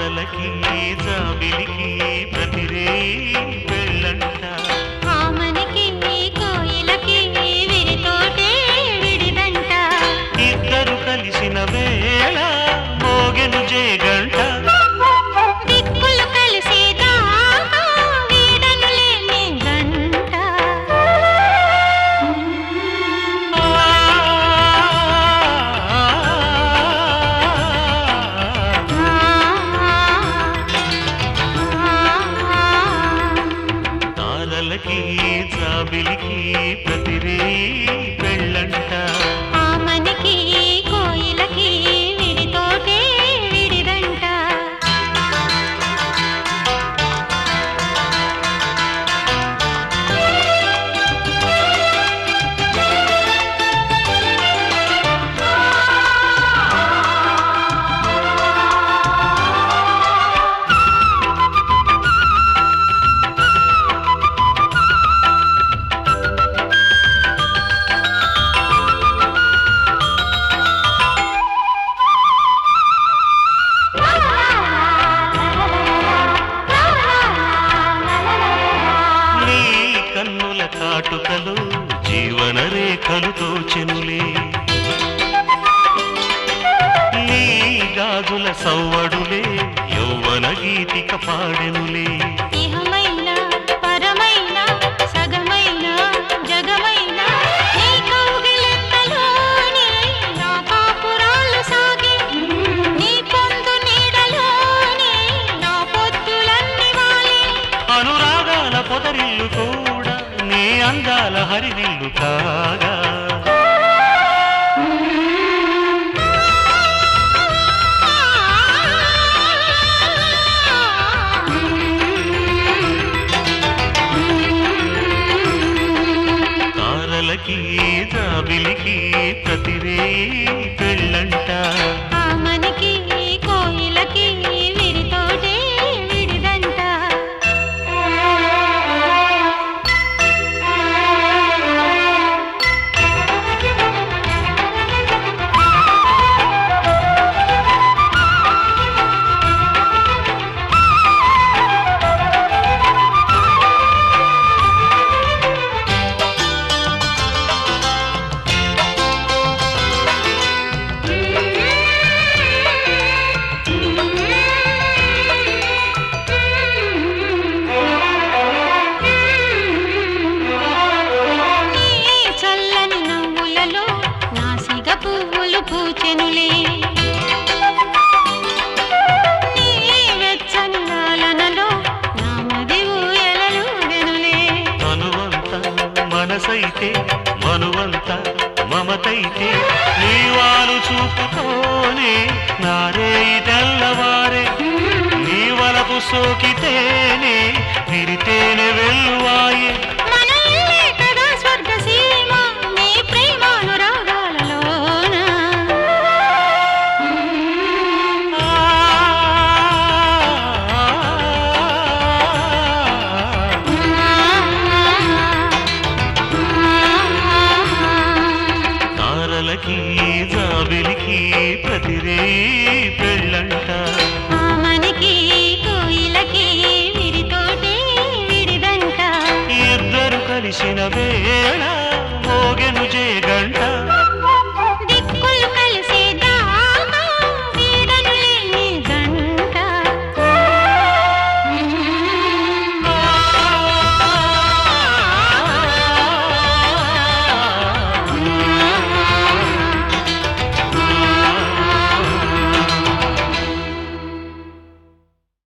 తారలకి జాబిలికి ప్రతిరే పెళ్ళంట ఆమనికి కోయిలకి విరితోటే విడిదంట ఇద్దరు కలిసిన వేళ మోగెను జేగంట దిక్కులు కలిసేదాకా వీడను లేని గంట తారలకి జాబిలికి ప్రతిరే పెళ్ళంట ఆమనికి కోయిలకి విడితోటే విడిదంట నీ కన్నుల కాటుకలు జీవన రేఖలు తోచెనులే నీ గాజుల సవ్వడులే యౌవన గీతిక పాడెనులే ఇహమైన పరమైన సగమైన జగమైన నీ కౌగిలింతలోనే నా కాపురాలు సాగే నీ పొందు నీడలోనే నా పొద్దులన్నీ వాలే అనురాగాల పొదరిల్లు కూడా నీ అందాల హరివిల్లు కాగా తారలకి జాబిలికి ప్రతిరే పెళ్ళంట ఆమనికి కోయిలకి విడితోటే విడిదంట నీ చల్లని నవ్వులలో నాసిగ పువ్వులు పూచెనులే నీ వెచ్చని లాలనలో నా మది ఊయలలుగెనులే మనువంత మనసైతే మనువంత మమతైతే నీ వారు చూపుతోనే నారే తెల్లవారే నీ వలపు సోకితేనే విరితేనే వెల్లువాయే మన ఇల్లే కదా స్వర్గ సీమ నీ ప్రేమానురాగాలలోన తారలకి జాబిలికి ప్రతిరే పెళ్ళంట ఆమనికి కోయిలకి విరితోటే విడిదంట ఇద్దరు కలిసిన వేళ మోగెను జేగ